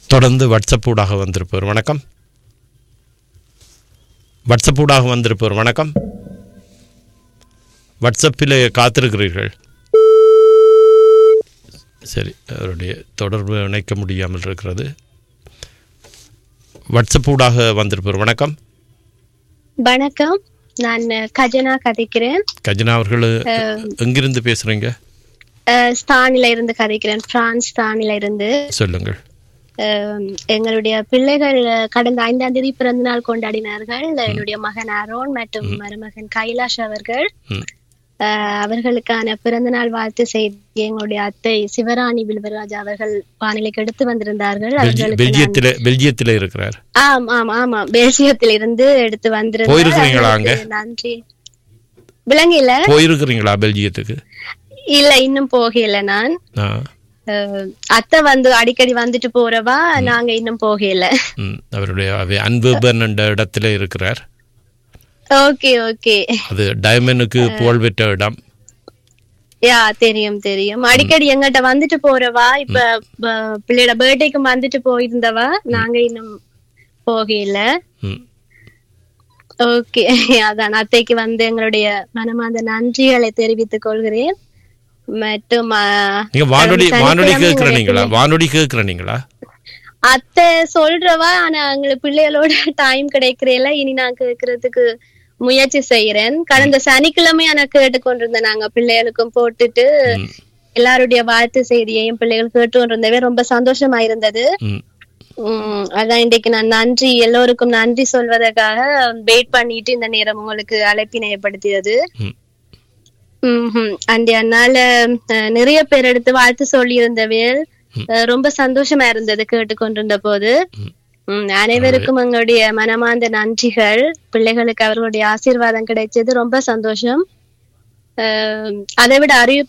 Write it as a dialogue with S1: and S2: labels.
S1: தொடர்ந்து வாட்ஸ்அப் ஊடாக வந்திருப்பவர் வணக்கம் வாட்ஸ்அப் ஊடாக வந்திருப்பவர் வணக்கம் வாட்ஸ்அப்பில் காத்திருக்கிறீர்கள் சரி அவருடைய தொடர்பு இணைக்க முடியாமல் இருக்கிறது வாட்ஸ்அப் ஊடாக வந்திருப்பவர் வணக்கம்
S2: வணக்கம் நான் கஜனா கதைக்கிறேன்
S1: கஜனா அவர்கள் எங்கிருந்து பேசுறீங்க
S2: அஹ், ஸ்தானில இருந்து கதைக்கிறேன் பிரான்ஸ் ஸ்தானில இருந்து
S1: சொல்லுங்கள்
S2: அஹ், எங்களுடைய பிள்ளைகள் அஹ், கடந்த ஐந்தாம் தேதி பிறந்த நாள் கொண்டாடினார்கள் என்னுடைய மகன் அரோன் மற்றும் மருமகன் கைலாஷ் அவர்கள்
S1: ம்.
S2: அஹ், அவர்களுக்கான பிறந்த நாள் வாழ்த்து செய்தி எங்களுடைய அத்தை சிவராணி வில்வராஜ் அவர்கள் வானிலைக்கு எடுத்து வந்திருந்தார்கள்
S1: பெல்ஜி-
S2: அவர்களுக்கு நான்-
S1: பெல்ஜியத்தில் பெல்ஜியத்தில் இருக்கிறார்
S2: ஆம் ஆம் ஆமா பெல்ஜியத்தில் இருந்து எடுத்து வந்திருந்தார்
S1: போயிருக்கிறீங்களா அங்க?
S2: அவர்களுக்கு நன்றி விலங்கில
S1: போயிருக்கிறீங்களா பெல்ஜியத்துக்கு
S2: இல்ல இன்னும் போகல நான்
S1: ஆ
S2: அஹ், அத்தை வந்து அடிக்கடி வந்துட்டு போறவா நாங்க இன்னும் போகல
S1: ம், அவருடைய அவ- அன்புபன் என்ற இடத்துல இருக்கிறார்
S2: ஓகே ஓகே
S1: அது டைமண்டுக்கு புகழ்பெற்ற இடம்
S2: யா தெரியும் தெரியும் அடிக்கடி எங்கிட்ட வந்துட்டு போறவா இப்ப ப- பிள்ளையோட பர்த்டேக்கு வந்துட்டு போயிருந்தவா நாங்க இன்னும் போகல
S1: ம்.
S2: ஓகே அதான் அத்தைக்கு வந்து எங்களுடைய மனமார்ந்த நன்றிகளை தெரிவித்துக் கொள்கிறேன் மற்றும் அஹ்,
S1: நீங்க வானொலி
S2: சனிக்கிழமை
S1: வானொலி
S2: எங்களுடைய
S1: கேட்கிறீங்களா வானொலி கேட்கிறீங்களா
S2: அத்தை சொல்றவா ஆனா எங்களுக்கு பிள்ளைகளோட டைம் கிடைக்கிறேல இனி நான் கேட்கறதுக்கு முயற்சி செய்யறேன் கடந்த சனிக்கிழமை நான் கேட்டுக்கொண்டிருந்தேன் நாங்க பிள்ளைகளுக்கும் போட்டுட்டு
S1: ம்.
S2: எல்லாருடைய வாழ்த்து செய்தியையும் பிள்ளைகள் கேட்டு கொண்டிருந்தவே ரொம்ப சந்தோஷமா இருந்தது
S1: ம்.
S2: உம் அதான் இன்றைக்கு நான் நன்றி எல்லோருக்கும் நன்றி சொல்வதற்காக வெயிட் பண்ணிட்டு இந்த நேரம் உங்களுக்கு அழைப்பினை ஏற்படுத்தியது
S1: ம்.
S2: ம்ஹும். அண்ட் அதனால அஹ், நிறைய பேர் எடுத்து வாழ்த்து சொல்லி இருந்தவேல் ரொம்ப சந்தோஷமா இருந்தது கேட்டுக்கொண்டிருந்த போது
S1: ம்.
S2: உம், அனைவருக்கும் எங்களுடைய மனமார்ந்த நன்றிகள் பிள்ளைகளுக்கு அவர்களுடைய ஆசீர்வாதம் கிடைச்சது ரொம்ப சந்தோஷம் அஹ், அதை விட அறிவு